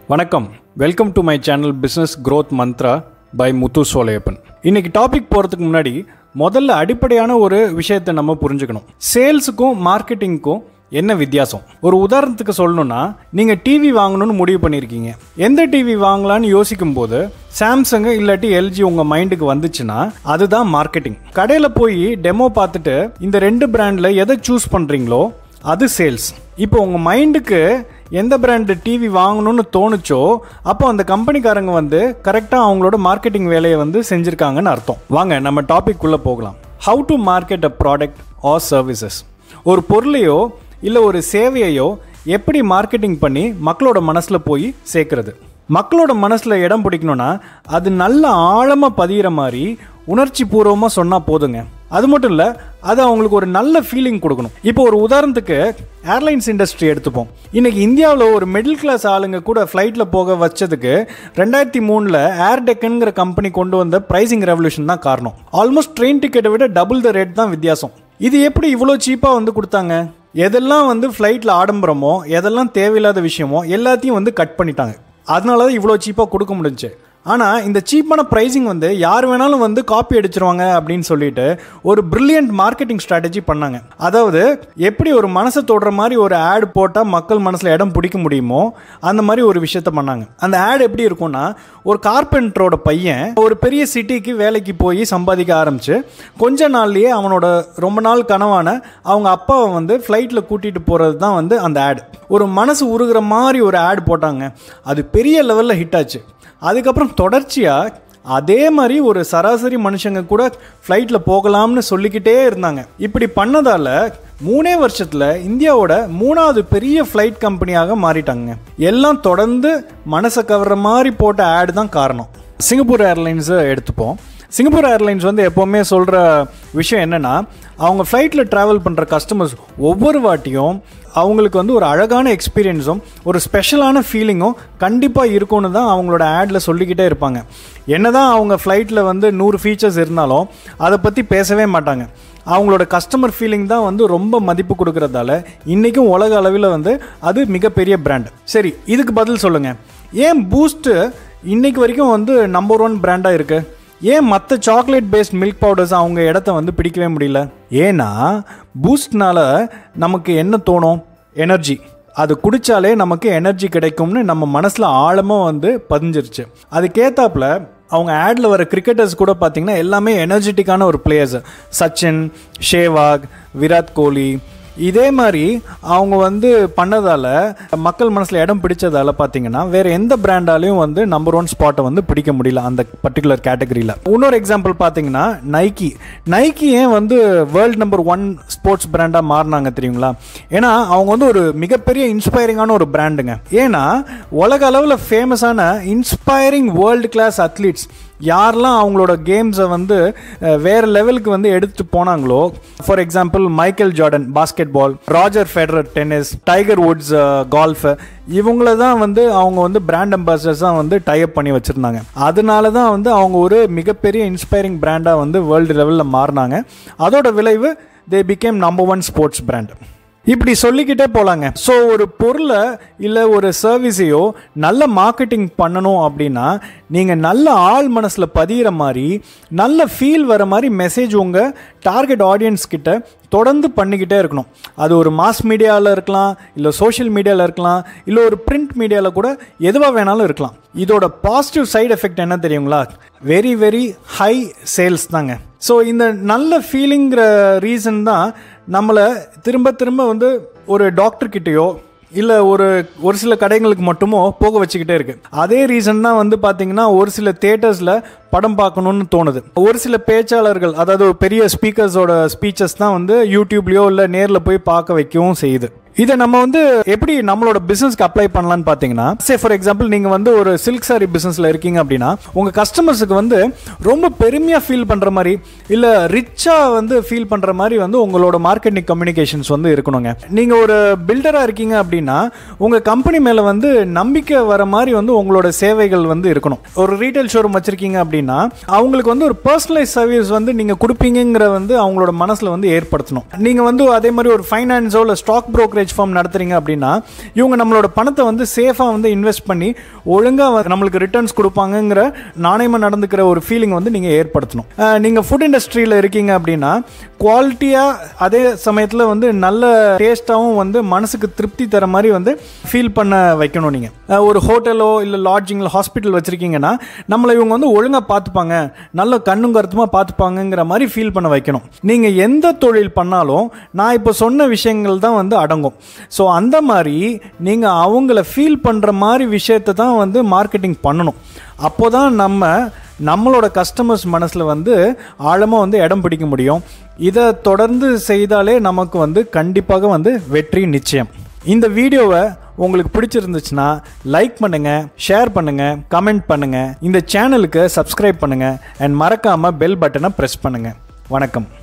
வணக்கம் welcome to my channel business growth mantra by Muthu Solaiyappan இன்னைக்கு topic போகிறதுக்கு முன்னாடி முதல்ல அடிப்படையான ஒரு விஷயத்தை நம்ம புரிஞ்சுக்கணும் சேல்ஸுக்கும் மார்க்கெட்டிங்க்கும் என்ன வித்தியாசம் ஒரு உதாரணத்துக்கு சொல்லணும்னா நீங்கள் டிவி வாங்கணும்னு முடிவு பண்ணியிருக்கீங்க எந்த டிவி வாங்கலாம்னு யோசிக்கும் போது சாம்சங் இல்லாட்டி எல்ஜி உங்கள் மைண்டுக்கு வந்துச்சுன்னா அதுதான் மார்க்கெட்டிங் கடையில் போய் டெமோ பார்த்துட்டு இந்த ரெண்டு பிராண்டில் எதை சூஸ் பண்ணுறீங்களோ அது சேல்ஸ் இப்போ உங்கள் மைண்டுக்கு எந்த பிராண்டு டிவி வாங்கணும்னு தோணுச்சோ அப்போ அந்த கம்பெனிக்காரங்க வந்து கரெக்டாக அவங்களோட மார்க்கெட்டிங் வேலையை வந்து செஞ்சுருக்காங்கன்னு அர்த்தம் வாங்க நம்ம டாபிக் உள்ள போகலாம் how to market a product or services ஒரு பொருளையோ இல்லை ஒரு சேவையையோ எப்படி மார்க்கெட்டிங் பண்ணி மக்களோட மனசில் போய் சேர்க்கறது மக்களோட மனசில் இடம் பிடிக்கணும்னா அது நல்ல ஆழமாக பதிகிற மாதிரி உணர்ச்சி பூர்வமாக சொன்னால் போதுங்க அது மட்டும் இல்லை அது அவங்களுக்கு ஒரு நல்ல ஃபீலிங் கொடுக்கணும் இப்போ ஒரு உதாரணத்துக்கு ஏர்லைன்ஸ் இண்டஸ்ட்ரி எடுத்துப்போம் இன்னைக்கு இந்தியாவில் ஒரு மிடில் கிளாஸ் ஆளுங்க கூட ஃப்ளைட்டில் போக வச்சதுக்கு ரெண்டாயிரத்தி மூணில் ஏர் டெக்கனுங்கிற கம்பெனி கொண்டு வந்த ப்ரைசிங் ரெவல்யூஷன் தான் காரணம் ஆல்மோஸ்ட் ட்ரெயின் டிக்கெட்டை விட டபுள் த ரேட் தான் வித்தியாசம் இது எப்படி இவ்வளோ சீப்பாக வந்து கொடுத்தாங்க எதெல்லாம் வந்து ஃப்ளைட்டில் ஆடம்பரமோ எதெல்லாம் தேவையில்லாத விஷயமோ எல்லாத்தையும் வந்து கட் பண்ணிட்டாங்க அதனால தான் இவ்வளோ சீப்பாக கொடுக்க முடிஞ்சுச்சு ஆனால் இந்த சீப்பான ப்ரைஸிங் வந்து யார் வேணாலும் வந்து காப்பி அடிச்சிருவாங்க அப்படின்னு சொல்லிட்டு ஒரு பிரில்லியன்ட் மார்க்கெட்டிங் ஸ்ட்ராட்டஜி பண்ணாங்க அதாவது எப்படி ஒரு மனசை தொடுற மாதிரி ஒரு ஆட் போட்டால் மக்கள் மனசில் இடம் பிடிக்க முடியுமோ அந்த மாதிரி ஒரு விஷயத்த பண்ணாங்க அந்த ஆட் எப்படி இருக்கும்னா ஒரு கார்பெண்டரோட பையன் ஒரு பெரிய சிட்டிக்கு வேலைக்கு போய் சம்பாதிக்க ஆரம்பிச்சு கொஞ்ச நாள்லயே அவனோட ரொம்ப நாள் கனவான அவங்க அப்பாவை வந்து ஃப்ளைட்டில் கூட்டிகிட்டு போகிறது தான் வந்து அந்த ஆட் ஒரு மனசு உருகிற மாதிரி ஒரு ஆட் போட்டாங்க அது பெரிய லெவலில் ஹிட் ஆச்சு அதுக்கப்புறம் தொடர்ச்சியாக அதே மாதிரி ஒரு சராசரி மனுஷங்க கூட ஃப்ளைட்டில் போகலாம்னு சொல்லிக்கிட்டே இருந்தாங்க இப்படி பண்ணதால் மூணே வருஷத்தில் இந்தியாவோட மூணாவது பெரிய ஃப்ளைட் கம்பெனியாக மாறிட்டாங்க எல்லாம் தொடர்ந்து மனசை கவர்ற மாதிரி போட்ட ஆடு தான் காரணம் சிங்கப்பூர் ஏர்லைன்ஸை எடுத்துப்போம் சிங்கப்பூர் ஏர்லைன்ஸ் வந்து எப்போவுமே சொல்கிற விஷயம் என்னென்னா அவங்க ஃப்ளைட்டில் ட்ராவல் பண்ணுற கஸ்டமர்ஸ் ஒவ்வொரு வாட்டியும் அவங்களுக்கு வந்து ஒரு அழகான எக்ஸ்பீரியன்ஸும் ஒரு ஸ்பெஷலான ஃபீலிங்கும் கண்டிப்பாக இருக்கும்னு தான் அவங்களோட ஆடில் சொல்லிக்கிட்டே இருப்பாங்க என்ன தான் அவங்க ஃப்ளைட்டில் வந்து நூறு ஃபீச்சர்ஸ் இருந்தாலும் அதை பற்றி பேசவே மாட்டாங்க அவங்களோட கஸ்டமர் ஃபீலிங் தான் வந்து ரொம்ப மதிப்பு கொடுக்கறதால இன்றைக்கும் உலக அளவில் வந்து அது மிகப்பெரிய பிராண்ட் சரி இதுக்கு பதில் சொல்லுங்கள் ஏன் பூஸ்ட்டு இன்னைக்கு வரைக்கும் வந்து நம்பர் ஒன் பிராண்டாக இருக்குது ஏன் மற்ற சாக்லேட் பேஸ்ட் மில்க் பவுடர்ஸ் அவங்க இடத்த வந்து பிடிக்கவே முடியல ஏன்னா பூஸ்ட்னால நமக்கு என்ன தோணும் எனர்ஜி அது குடித்தாலே நமக்கு எனர்ஜி கிடைக்கும்னு நம்ம மனசில் ஆழமாக வந்து பதிஞ்சிருச்சு அதுக்கேத்தாப்புல அவங்க ஆடில் வர கிரிக்கெட்டர்ஸ் கூட பார்த்தீங்கன்னா எல்லாமே எனர்ஜெட்டிக்கான ஒரு பிளேயர்ஸ் சச்சின் ஷேவாக் விராட் கோலி இதே மாதிரி அவங்க வந்து பண்ணதால் மக்கள் மனசில் இடம் பிடிச்சதால பார்த்தீங்கன்னா வேறு எந்த பிராண்டாலையும் வந்து நம்பர் ஒன் ஸ்பாட்டை வந்து பிடிக்க முடியல அந்த பர்டிகுலர் கேட்டகரியில் இன்னொரு எக்ஸாம்பிள் பார்த்தீங்கன்னா நைக்கி நைக்கி ஏன் வந்து வேர்ல்டு நம்பர் ஒன் ஸ்போர்ட்ஸ் பிராண்டாக மாறினாங்க தெரியுங்களா ஏன்னா அவங்க வந்து ஒரு மிகப்பெரிய இன்ஸ்பைரிங்கான ஒரு பிராண்டுங்க ஏன்னா உலக அளவில் ஃபேமஸான இன்ஸ்பைரிங் வேர்ல்டு கிளாஸ் அத்லீட்ஸ் யாரெல்லாம் அவங்களோட கேம்ஸை வந்து வேறு லெவலுக்கு வந்து எடுத்து போனாங்களோ for example Michael Jordan basketball Roger Federer tennis Tiger Woods golf இவங்கள தான் வந்து அவங்க வந்து பிராண்ட் அம்பாசடர்ஸ் தான் வந்து டைப் பண்ணி வச்சுருந்தாங்க அதனால தான் வந்து அவங்க ஒரு மிகப்பெரிய இன்ஸ்பைரிங் பிராண்டாக வந்து வேர்ல்டு லெவலில் மாறினாங்க அதோட விளைவு they became number one sports brand இப்படி சொல்லிக்கிட்டே போகலாங்க ஸோ ஒரு பொருளை இல்லை ஒரு சர்வீஸையோ நல்ல மார்க்கெட்டிங் பண்ணணும் அப்படின்னா நீங்கள் நல்ல ஆள் மனசில் பதிகிற மாதிரி நல்ல ஃபீல் வர மாதிரி மெசேஜ் உங்கள் டார்கெட் ஆடியன்ஸ் கிட்ட தொடர்ந்து பண்ணிக்கிட்டே இருக்கணும் அது ஒரு மாஸ் மீடியாவில் இருக்கலாம் இல்லை சோஷியல் மீடியாவில் இருக்கலாம் இல்லை ஒரு பிரிண்ட் மீடியாவில் கூட எதுவாக வேணாலும் இருக்கலாம் இதோட பாசிட்டிவ் சைடு எஃபெக்ட் என்ன தெரியுங்களா வெரி வெரி ஹை சேல்ஸ் தாங்க ஸோ இந்த நல்ல ஃபீலிங்கிற ரீசன் தான் நம்மளை திரும்ப திரும்ப வந்து ஒரு டாக்டர் கிட்டேயோ இல்லை ஒரு ஒரு சில கடைகளுக்கு மட்டுமோ போக வச்சுக்கிட்டே இருக்கு அதே ரீசன் தான் வந்து பார்த்தீங்கன்னா ஒரு சில தேட்டர்ஸில் படம் பார்க்கணும்னு தோணுது ஒரு சில பேச்சாளர்கள் அதாவது ஒரு பெரிய ஸ்பீக்கர்ஸோட ஸ்பீச்சஸ் தான் வந்து யூடியூப்லேயோ இல்லை நேரில் போய் பார்க்க வைக்கவும் செய்யுது இதை நம்ம வந்து எப்படி நம்மளோட பிசினஸ்க்கு அப்ளை பண்ணலாம்னு பார்த்தீங்கன்னா சே ஃபார் எக்ஸாம்பிள் நீங்கள் வந்து ஒரு சில்க் சாரி பிஸ்னஸில் இருக்கீங்க அப்படின்னா உங்கள் கஸ்டமர்ஸுக்கு வந்து ரொம்ப பெருமையாக ஃபீல் பண்ணுற மாதிரி இல்லை ரிச்சாக வந்து ஃபீல் பண்ணுற மாதிரி வந்து உங்களோட மார்க்கெட்டிங் கம்யூனிகேஷன்ஸ் வந்து இருக்கணுங்க நீங்கள் ஒரு பில்டராக இருக்கீங்க அப்படின்னா உங்கள் கம்பெனி மேலே வந்து நம்பிக்கை வர மாதிரி வந்து உங்களோட சேவைகள் வந்து இருக்கணும் ஒரு ரீட்டைல் ஷோரூம் வச்சுருக்கீங்க அப்படின்னா அவங்களுக்கு வந்து ஒரு பர்சனலைஸ் சர்வீஸ் வந்து நீங்கள் கொடுப்பீங்கிற வந்து அவங்களோட மனசில் வந்து ஏற்படுத்தணும் நீங்கள் வந்து அதே மாதிரி ஒரு ஃபைனான்ஸோ இல்லை ஸ்டாக் ப்ரோக்கரேஜ் brokerage firm நடத்துறீங்க அப்படின்னா இவங்க நம்மளோட பணத்தை வந்து சேஃபாக வந்து இன்வெஸ்ட் பண்ணி ஒழுங்காக நம்மளுக்கு ரிட்டர்ன்ஸ் கொடுப்பாங்கங்கிற நாணயமாக நடந்துக்கிற ஒரு ஃபீலிங் வந்து நீங்கள் ஏற்படுத்தணும் அஹ், நீங்கள் ஃபுட் இண்டஸ்ட்ரியில் இருக்கீங்க அப்படின்னா குவாலிட்டியாக அதே சமயத்தில் வந்து நல்ல டேஸ்ட்டாகவும் வந்து மனசுக்கு திருப்தி தர மாதிரி வந்து ஃபீல் பண்ண வைக்கணும் நீங்கள் ஒரு ஹோட்டலோ இல்லை லாட்ஜிங்கில் ஹாஸ்பிட்டல் வச்சுருக்கீங்கன்னா நம்மளை இவங்க வந்து ஒழுங்காக பார்த்துப்பாங்க நல்ல கண்ணும் கருத்துமாக பார்த்துப்பாங்கங்கிற மாதிரி ஃபீல் பண்ண வைக்கணும் நீங்கள் எந்த தொழில் பண்ணாலும் நான் இப்போ சொன்ன விஷயங்கள் தான் வந்து அடங்கும் ஸோ அந்த மாதிரி நீங்கள் அவங்கள ஃபீல் பண்ணுற மாதிரி விஷயத்தை தான் வந்து மார்க்கெட்டிங் பண்ணணும் அப்போ தான் நம்ம நம்மளோட கஸ்டமர்ஸ் மனசில் வந்து ஆழமாக வந்து இடம் பிடிக்க முடியும் இதை தொடர்ந்து செய்தாலே நமக்கு வந்து கண்டிப்பாக வந்து வெற்றி நிச்சயம் இந்த வீடியோவை உங்களுக்கு பிடிச்சிருந்துச்சுன்னா லைக் பண்ணுங்க ஷேர் பண்ணுங்க கமெண்ட் பண்ணுங்க இந்த சேனலுக்கு சப்ஸ்கிரைப் பண்ணுங்க அண்ட் மறக்காம பெல் பட்டனை ப்ரெஸ் பண்ணுங்க வணக்கம்